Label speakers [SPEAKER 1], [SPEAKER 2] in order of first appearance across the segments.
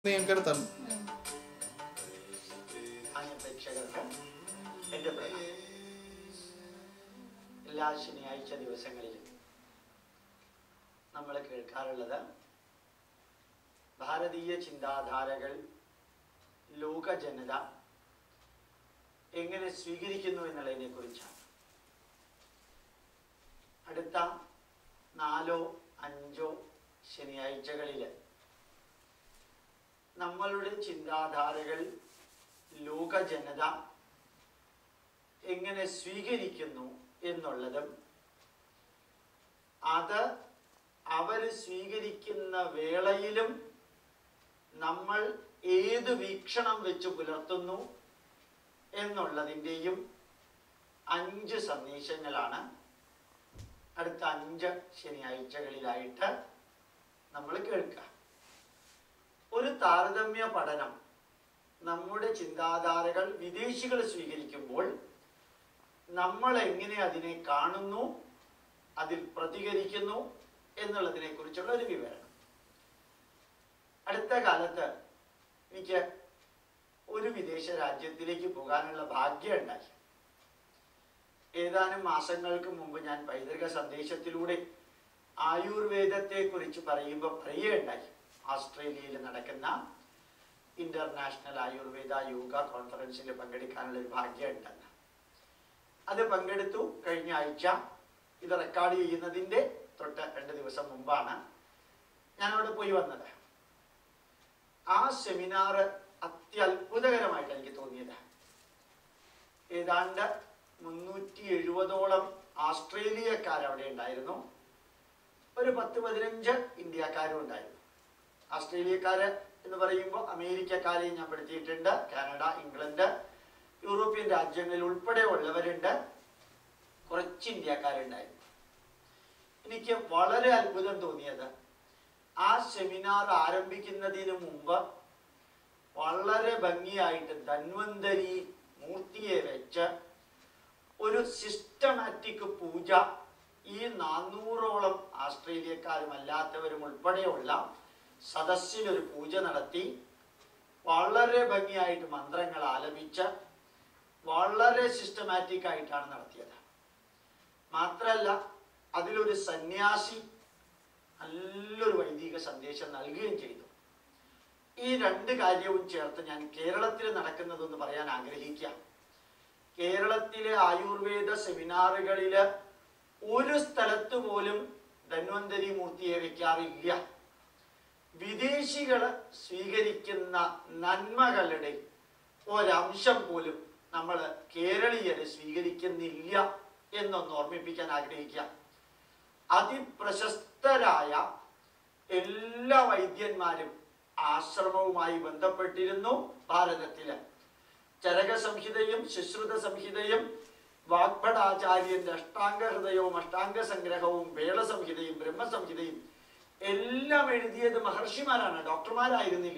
[SPEAKER 1] ഞങ്ങൾക്ക് എടുത്താണ്
[SPEAKER 2] മാന്യ പ്രേക്ഷകർക്ക് എൻ്റെ പ്രണാമം എല്ലാ ശനിയാഴ്ച ദിവസങ്ങളിലും നമ്മൾ കേൾക്കാറുള്ളത് ഭാരതീയ ചിന്താധാരകൾ ലോക ജനത എങ്ങനെ സ്വീകരിക്കുന്നു എന്നുള്ളതിനെ കുറിച്ചാണ് അടുത്ത നാലോ അഞ്ചോ ശനിയാഴ്ചകളിൽ നമ്മളുടെ ചിന്താധാരകൾ ലോക ജനത എങ്ങനെ സ്വീകരിക്കുന്നു എന്നുള്ളതും അത് അവർ സ്വീകരിക്കുന്ന വേളയിലും നമ്മൾ ഏത് വീക്ഷണം വെച്ച് പുലർത്തുന്നു എന്നുള്ളതിൻ്റെയും അഞ്ച് സന്ദേശങ്ങളാണ് അടുത്ത അഞ്ച് ശനിയാഴ്ചകളിലായിട്ട് നമ്മൾ കേൾക്കുക ഒരു താരതമ്യ പഠനം നമ്മുടെ ചിന്താധാരകൾ വിദേശികൾ സ്വീകരിക്കുമ്പോൾ നമ്മൾ എങ്ങനെ അതിനെ കാണുന്നു അതിൽ പ്രതികരിക്കുന്നു എന്നുള്ളതിനെ കുറിച്ചുള്ള ഒരു വിവരണം അടുത്ത കാലത്ത് എനിക്ക് ഒരു വിദേശ രാജ്യത്തിലേക്ക് പോകാനുള്ള ഭാഗ്യം ഉണ്ടായി ഏതാനും മാസങ്ങൾക്ക് മുമ്പ് ഞാൻ പൈതൃക സന്ദേശത്തിലൂടെ ആയുർവേദത്തെ കുറിച്ച് പറയുമ്പോൾ പറയുകയുണ്ടായി ഓസ്ട്രേലിയയിൽ നടക്കുന്ന ഇന്റർനാഷണൽ ആയുർവേദ യോഗ കോൺഫറൻസിൽ പങ്കെടുക്കാനുള്ള ഒരു ഭാഗ്യം ഉണ്ടെന്ന് അത് പങ്കെടുത്തു കഴിഞ്ഞ ആഴ്ച ഇത് റെക്കോർഡ് ചെയ്യുന്നതിൻ്റെ തൊട്ട് രണ്ട് ദിവസം മുമ്പാണ് ഞാൻ അവിടെ പോയി വന്നത് ആ സെമിനാർ അത്യത്ഭുതകരമായിട്ട് എനിക്ക് തോന്നിയത് ഏതാണ്ട് മുന്നൂറ്റി എഴുപതോളം ആസ്ട്രേലിയക്കാർ അവിടെ ഉണ്ടായിരുന്നു ഒരു പത്ത് പതിനഞ്ച് ഇന്ത്യക്കാരും ഉണ്ടായിരുന്നു ആസ്ട്രേലിയക്കാര് എന്ന് പറയുമ്പോൾ അമേരിക്കക്കാരെയും ഞാൻ പെടുത്തിയിട്ടുണ്ട് കാനഡ ഇംഗ്ലണ്ട് യൂറോപ്യൻ രാജ്യങ്ങളിൽ ഉൾപ്പെടെ ഉള്ളവരുണ്ട് കുറച്ച് ഇന്ത്യക്കാരുണ്ടായിരുന്നു എനിക്ക് വളരെ അത്ഭുതം തോന്നിയത് ആ സെമിനാർ ആരംഭിക്കുന്നതിന് മുമ്പ് വളരെ ഭംഗിയായിട്ട് ധന്വന്തരി മൂർത്തിയെ വെച്ച് ഒരു സിസ്റ്റമാറ്റിക് പൂജ ഈ നാനൂറോളം ആസ്ട്രേലിയക്കാരും അല്ലാത്തവരും ഉൾപ്പെടെയുള്ള സദസ്സിലൊരു പൂജ നടത്തി വളരെ ഭംഗിയായിട്ട് മന്ത്രങ്ങൾ ആലപിച്ച് വളരെ സിസ്റ്റമാറ്റിക് ആയിട്ടാണ് നടത്തിയത് മാത്രല്ല അതിലൊരു സന്യാസി നല്ലൊരു വൈദിക സന്ദേശം നൽകുകയും ചെയ്തു ഈ രണ്ട് കാര്യവും ചേർത്ത് ഞാൻ കേരളത്തിൽ നടക്കുന്നതെന്ന് പറയാൻ ആഗ്രഹിക്കാം കേരളത്തിലെ ആയുർവേദ സെമിനാറുകളിൽ ഒരു സ്ഥലത്ത് പോലും ധന്വന്തരി മൂർത്തിയെ വെക്കാറില്ല വിദേശികൾ സ്വീകരിക്കുന്ന നന്മകളുടെ ഒരംശം പോലും നമ്മൾ കേരളീയര് സ്വീകരിക്കുന്നില്ല എന്നൊന്ന് ഓർമ്മിപ്പിക്കാൻ ആഗ്രഹിക്കാം അതിപ്രശസ്തരായ എല്ലാ വൈദ്യന്മാരും ആശ്രമവുമായി ബന്ധപ്പെട്ടിരുന്നു ഭാരതത്തില് ചരക സംഹിതയും ശുശ്രുത സംഹിതയും വാഗ്ഭടാചാര്യന്റെ അഷ്ടാംഗ ഹൃദയവും അഷ്ടാംഗ സംഗ്രഹവും വേളസംഹിതയും ബ്രഹ്മസംഹിതയും എല്ലാം എഴുതിയത് മഹർഷിമാരാണ് ഡോക്ടർമാരായിരുന്നില്ല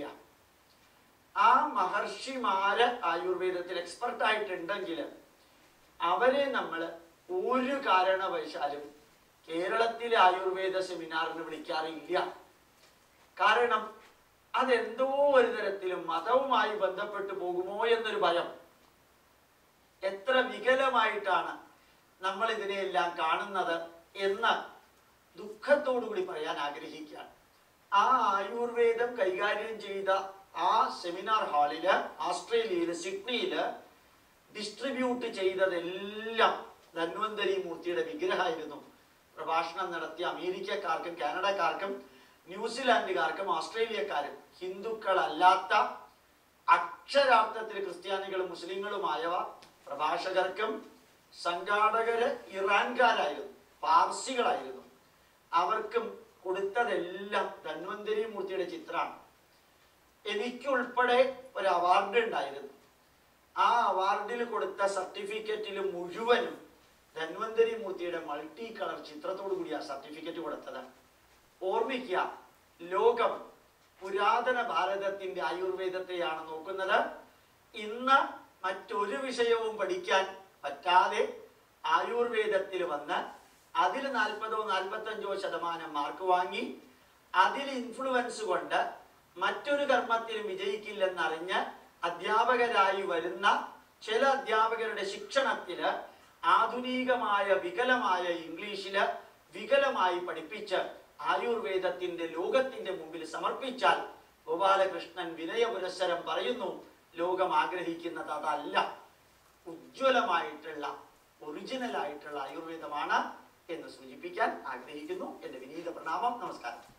[SPEAKER 2] ആ മഹർഷിമാര് ആയുർവേദത്തിൽ എക്സ്പെർട്ട് ആയിട്ടുണ്ടെങ്കിൽ അവരെ നമ്മൾ ഒരു കാരണവശാലും കേരളത്തിലെ ആയുർവേദ സെമിനാറിന് വിളിക്കാറില്ല കാരണം അതെന്തോ ഒരു തരത്തിലും മതവുമായി ബന്ധപ്പെട്ടു പോകുമോ എന്നൊരു ഭയം എത്ര വികലമായിട്ടാണ് നമ്മൾ ഇതിനെയെല്ലാം കാണുന്നത് എന്ന് ദുഃഖത്തോടുകൂടി പറയാൻ ആഗ്രഹിക്കുകയാണ് ആ ആയുർവേദം കൈകാര്യം ചെയ്ത ആ സെമിനാർ ഹാളില് ആസ്ട്രേലിയയില് സിഡ്നിയില് ഡിസ്ട്രിബ്യൂട്ട് ചെയ്തതെല്ലാം ധന്വന്തരി മൂർത്തിയുടെ വിഗ്രഹമായിരുന്നു പ്രഭാഷണം നടത്തിയ അമേരിക്കക്കാർക്കും കാനഡക്കാർക്കും ന്യൂസിലാൻഡുകാർക്കും ഓസ്ട്രേലിയക്കാരും ഹിന്ദുക്കളല്ലാത്ത അക്ഷരാർത്ഥത്തിൽ ക്രിസ്ത്യാനികളും മുസ്ലിങ്ങളുമായവ പ്രഭാഷകർക്കും സംഘാടകര് ഇറാൻകാരായിരുന്നു പാർസികളായിരുന്നു അവർക്കും കൊടുത്തതെല്ലാം ധന്വന്തരി മൂർത്തിയുടെ ചിത്രമാണ് എനിക്കുൾപ്പെടെ ഒരു അവാർഡ് ഉണ്ടായിരുന്നു ആ അവാർഡിൽ കൊടുത്ത സർട്ടിഫിക്കറ്റിൽ മുഴുവനും ധന്വന്തരി മൂർത്തിയുടെ മൾട്ടി കളർ ചിത്രത്തോടു കൂടി ആ സർട്ടിഫിക്കറ്റ് കൊടുത്തത് ഓർമ്മിക്കുക ലോകം പുരാതന ഭാരതത്തിന്റെ ആയുർവേദത്തെയാണ് നോക്കുന്നത് ഇന്ന് മറ്റൊരു വിഷയവും പഠിക്കാൻ പറ്റാതെ ആയുർവേദത്തിൽ വന്ന് അതിൽ നാൽപ്പതോ നാൽപ്പത്തഞ്ചോ ശതമാനം മാർക്ക് വാങ്ങി അതിൽ ഇൻഫ്ലുവൻസ് കൊണ്ട് മറ്റൊരു കർമ്മത്തിലും വിജയിക്കില്ലെന്നറിഞ്ഞ് അധ്യാപകരായി വരുന്ന ചില അധ്യാപകരുടെ ശിക്ഷണത്തില് ആധുനികമായ വികലമായ ഇംഗ്ലീഷില് വികലമായി പഠിപ്പിച്ച് ആയുർവേദത്തിന്റെ ലോകത്തിന്റെ മുമ്പിൽ സമർപ്പിച്ചാൽ ഗോപാലകൃഷ്ണൻ വിനയ പുരസ്സരം പറയുന്നു ലോകം ആഗ്രഹിക്കുന്നത് അതല്ല ഉജ്ജ്വലമായിട്ടുള്ള ഒറിജിനൽ ആയിട്ടുള്ള ആയുർവേദമാണ് എന്ന് സൂചിപ്പിക്കാൻ ആഗ്രഹിക്കുന്നു എന്റെ വിനീത പ്രണാമം നമസ്കാരം